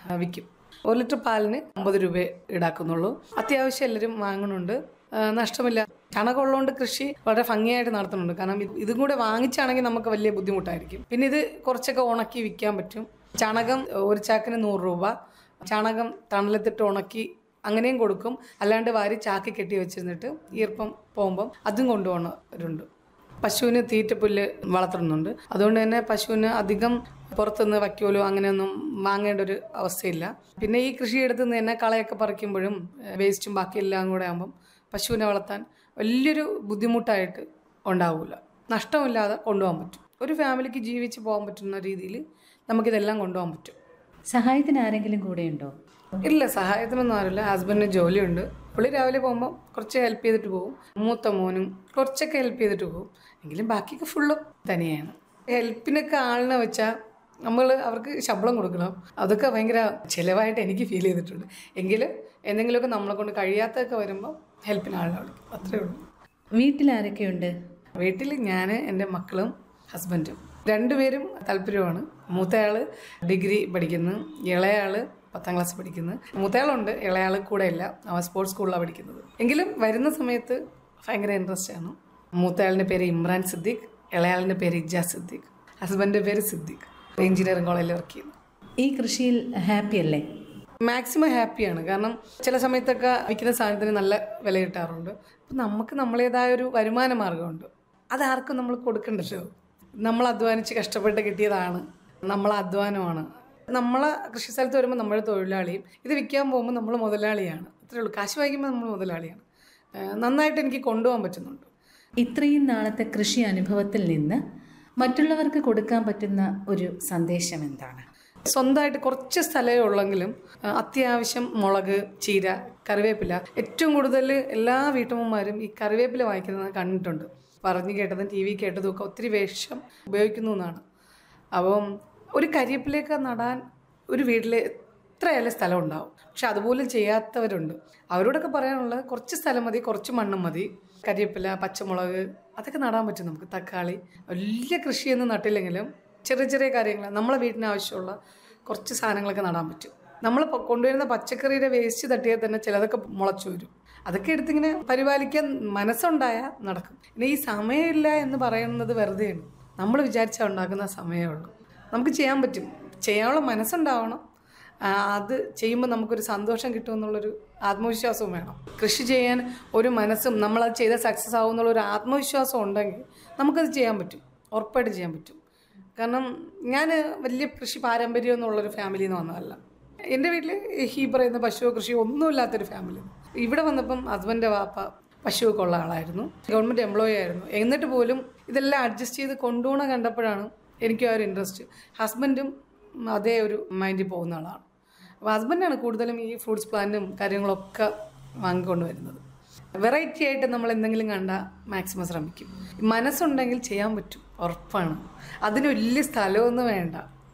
ആ, വിൽക്കും ഒരു ലിറ്റർ പാലിന് അമ്പത് രൂപ ഈടാക്കുന്നുള്ളൂ അത്യാവശ്യം എല്ലാവരും വാങ്ങുന്നുണ്ട് ആ, നഷ്ടമില്ല ചാണകം ഉള്ളതുകൊണ്ട് കൃഷി വളരെ ഭംഗിയായിട്ട് നടത്തുന്നുണ്ട് കാരണം ഇത് ഇതും കൂടെ വാങ്ങിച്ചാണെങ്കിൽ നമുക്ക് വലിയ ബുദ്ധിമുട്ടായിരിക്കും പിന്നെ ഇത് കുറച്ചൊക്കെ ഉണക്കി വിൽക്കാൻ പറ്റും ചാണകം ഒരു ചാക്കിന് നൂറ് രൂപ ചാണകം തണലത്തിട്ട് ഉണക്കി അങ്ങനെയും കൊടുക്കും അല്ലാണ്ട് വാരി ചാക്കി കെട്ടി വെച്ചിരുന്നിട്ട് ഈർപ്പം പോകുമ്പം അതും കൊണ്ടുപോകുന്നവരുണ്ട് പശുവിന് തീറ്റപ്പുല്ല് വളർത്തുന്നുണ്ട് അതുകൊണ്ട് തന്നെ പശുവിന് അധികം പുറത്തുനിന്ന് വയ്ക്കോലോ അങ്ങനെയൊന്നും വാങ്ങേണ്ട ഒരു അവസ്ഥയില്ല പിന്നെ ഈ കൃഷിയിടത്ത് നിന്ന് തന്നെ കളയൊക്കെ പറിക്കുമ്പോഴും വേസ്റ്റും ബാക്കി എല്ലാം കൂടെ ആകുമ്പം പശുവിനെ വളർത്താൻ വലിയൊരു ബുദ്ധിമുട്ടായിട്ട് ഉണ്ടാവില്ല നഷ്ടമില്ലാതെ കൊണ്ടുപോകാൻ പറ്റും ഒരു ഫാമിലിക്ക് ജീവിച്ച് പോകാൻ പറ്റുന്ന രീതിയിൽ നമുക്കിതെല്ലാം കൊണ്ടുപോകാൻ പറ്റും സഹായത്തിന് ആരെങ്കിലും കൂടെയുണ്ടോ ഇല്ല സഹായത്തിനൊന്നും ആരില്ല ഹസ്ബൻഡിന് ജോലിയുണ്ട് പുള്ളി രാവിലെ പോകുമ്പോൾ കുറച്ച് ഹെൽപ്പ് ചെയ്തിട്ട് പോകും മൂത്ത മോനും കുറച്ചൊക്കെ ഹെൽപ്പ് ചെയ്തിട്ട് പോകും എങ്കിലും ബാക്കിയൊക്കെ ഫുള്ളും തനിയാണ് ഹെൽപ്പിനൊക്കെ ആളിനെ വെച്ചാൽ നമ്മൾ അവർക്ക് ശമ്പളം കൊടുക്കണം അതൊക്കെ ഭയങ്കര ചിലവായിട്ട് എനിക്ക് ഫീൽ ചെയ്തിട്ടുണ്ട് എങ്കിലും എന്തെങ്കിലുമൊക്കെ നമ്മളെ കൊണ്ട് കഴിയാത്തതൊക്കെ വരുമ്പോൾ ഹെൽപ്പിന് ആളിനെ വിളിക്കും അത്രേ ഉള്ളൂ വീട്ടിൽ ആരൊക്കെയുണ്ട് വീട്ടിൽ ഞാൻ എൻ്റെ മക്കളും ഹസ്ബൻഡും രണ്ടുപേരും താല്പര്യമാണ് മൂത്തയാള് ഡിഗ്രി പഠിക്കുന്നു ഇളയാള് പത്താം ക്ലാസ് പഠിക്കുന്നു മൂത്തയാളുണ്ട് ഇളയാള് കൂടെ ഇല്ല അവൻ സ്പോർട്സ് സ്കൂളിലാണ് പഠിക്കുന്നത് എങ്കിലും വരുന്ന സമയത്ത് ഭയങ്കര ഇൻട്രസ്റ്റ് ആണ് മൂത്തയാളിൻ്റെ പേര് ഇമ്രാൻ സിദ്ദീഖ് ഇളയാളിൻ്റെ പേര് ഇജാസ് സിദ്ദീഖ് ഹസ്ബൻഡിൻ്റെ പേര് സിദ്ദീഖ് എഞ്ചിനീയറിംഗ് കോളേജിൽ വർക്ക് ചെയ്യുന്നു ഈ കൃഷിയിൽ ഹാപ്പി അല്ലേ മാക്സിമം ഹാപ്പിയാണ് കാരണം ചില സമയത്തൊക്കെ വിൽക്കുന്ന സാധനത്തിന് നല്ല വില കിട്ടാറുണ്ട് അപ്പം നമുക്ക് നമ്മളേതായ ഒരു വരുമാന മാർഗമുണ്ട് അതാർക്കും നമ്മൾ കൊടുക്കണ്ടല്ലോ നമ്മൾ അധ്വാനിച്ച് കഷ്ടപ്പെട്ട് കിട്ടിയതാണ് നമ്മളെ അധ്വാനമാണ് നമ്മളെ കൃഷി സ്ഥലത്ത് വരുമ്പോൾ നമ്മൾ തൊഴിലാളിയും ഇത് വിൽക്കാൻ പോകുമ്പോൾ നമ്മൾ മുതലാളിയാണ് അത്രേ ഉള്ളൂ കാശ് വാങ്ങിക്കുമ്പോൾ നമ്മൾ മുതലാളിയാണ് ഏഹ് നന്നായിട്ട് എനിക്ക് കൊണ്ടുപോകാൻ പറ്റുന്നുണ്ട് ഇത്രയും നാളത്തെ കൃഷി അനുഭവത്തിൽ നിന്ന് മറ്റുള്ളവർക്ക് കൊടുക്കാൻ പറ്റുന്ന ഒരു സന്ദേശം എന്താണ് സ്വന്തമായിട്ട് കുറച്ച് സ്ഥലമേ ഉള്ളെങ്കിലും ആ, അത്യാവശ്യം മുളക് ചീര കറിവേപ്പില ഏറ്റവും കൂടുതൽ എല്ലാ വീട്ടമ്മമാരും ഈ കറിവേപ്പില വാങ്ങിക്കുന്നത് കണ്ടിട്ടുണ്ട് പറഞ്ഞു കേട്ടതും ടി വി കേട്ടതും ഒക്കെ ഒത്തിരി വേഷം ഉപയോഗിക്കുന്നു എന്നാണ് അപ്പം ഒരു കരിവേപ്പിലേക്ക് നടാൻ ഒരു വീട്ടിൽ എത്രയായാലും സ്ഥലം ഉണ്ടാവും പക്ഷെ അതുപോലും ചെയ്യാത്തവരുണ്ട് അവരോടൊക്കെ പറയാനുള്ളത് കുറച്ച് സ്ഥലം മതി കുറച്ച് മണ്ണും മതി കരിവേപ്പില പച്ചമുളക് അതൊക്കെ നടാൻ പറ്റും നമുക്ക് തക്കാളി വലിയ കൃഷിയൊന്നും നട്ടില്ലെങ്കിലും ചെറിയ ചെറിയ കാര്യങ്ങൾ നമ്മളെ വീട്ടിന് ആവശ്യമുള്ള കുറച്ച് സാധനങ്ങളൊക്കെ നടാൻ പറ്റും നമ്മൾ പൊ- കൊണ്ടുവരുന്ന പച്ചക്കറിയുടെ വേസ്റ്റ് തട്ടിയാൽ തന്നെ ചിലതൊക്കെ മുളച്ചു വരും അതൊക്കെ എടുത്തിങ്ങനെ പരിപാലിക്കാൻ മനസ്സുണ്ടായാൽ നടക്കും പിന്നെ ഈ സമയമില്ല എന്ന് പറയുന്നത് വെറുതെയാണ് നമ്മൾ വിചാരിച്ചാൽ ഉണ്ടാക്കുന്ന സമയമേ ഉള്ളൂ നമുക്ക് ചെയ്യാൻ പറ്റും ചെയ്യാനുള്ള മനസ്സുണ്ടാവണം ആ, അത് ചെയ്യുമ്പോൾ നമുക്കൊരു സന്തോഷം കിട്ടുമെന്നുള്ളൊരു ആത്മവിശ്വാസവും വേണം കൃഷി ചെയ്യാൻ ഒരു മനസ്സും നമ്മളത് ചെയ്താൽ സക്സസ് ആവും എന്നുള്ളൊരു ആത്മവിശ്വാസം ഉണ്ടെങ്കിൽ നമുക്കത് ചെയ്യാൻ പറ്റും ഉറപ്പായിട്ട് ചെയ്യാൻ പറ്റും കാരണം ഞാൻ വലിയ കൃഷി പാരമ്പര്യം എന്നുള്ളൊരു ഫാമിലിയിൽ നിന്ന് വന്നതല്ല എൻ്റെ വീട്ടിൽ ഈ പറയുന്ന പശുവോ കൃഷിയോ ഒന്നുമില്ലാത്തൊരു ഫാമിലി ഇവിടെ വന്നപ്പം ഹസ്ബൻഡ് വാപ്പ പശുവൊക്കെ ഉള്ള ആളായിരുന്നു ഗവൺമെൻറ് എംപ്ലോയി ആയിരുന്നു എന്നിട്ട് പോലും ഇതെല്ലാം അഡ്ജസ്റ്റ് ചെയ്ത് കൊണ്ടുപോകണ കണ്ടപ്പോഴാണ് എനിക്ക് ആ ഒരു ഇൻട്രസ്റ്റ് ഹസ്ബൻഡും അതേ ഒരു മൈൻഡിൽ പോകുന്ന ആളാണ് അപ്പോൾ ഹസ്ബൻഡാണ് കൂടുതലും ഈ ഫ്രൂട്ട്സ് പ്ലാന്റും കാര്യങ്ങളൊക്കെ വാങ്ങിക്കൊണ്ട് വരുന്നത് വെറൈറ്റി ആയിട്ട് നമ്മൾ എന്തെങ്കിലും കണ്ടാൽ മാക്സിമം ശ്രമിക്കും മനസ്സുണ്ടെങ്കിൽ ചെയ്യാൻ പറ്റും ഉറപ്പാണ് അതിന് വലിയ സ്ഥലമൊന്നും വേണ്ട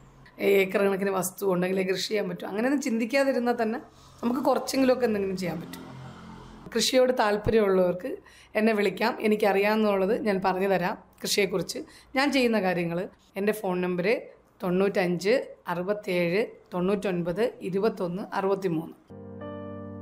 ഏക്കർ കണക്കിന് വസ്തു ഉണ്ടെങ്കിൽ കൃഷി ചെയ്യാൻ പറ്റും അങ്ങനെയൊന്നും ചിന്തിക്കാതിരുന്നാൽ തന്നെ നമുക്ക് കുറച്ചെങ്കിലുമൊക്കെ എന്തെങ്കിലും ചെയ്യാൻ പറ്റും കൃഷിയോട് താല്പര്യമുള്ളവർക്ക് എന്നെ വിളിക്കാം എനിക്കറിയാമെന്നുള്ളത് ഞാൻ പറഞ്ഞു തരാം കൃഷിയെക്കുറിച്ച് ഞാൻ ചെയ്യുന്ന കാര്യങ്ങൾ എൻ്റെ ഫോൺ നമ്പർ തൊണ്ണൂറ്റഞ്ച് അറുപത്തേഴ് തൊണ്ണൂറ്റൊൻപത് ഇരുപത്തൊന്ന് അറുപത്തി മൂന്ന്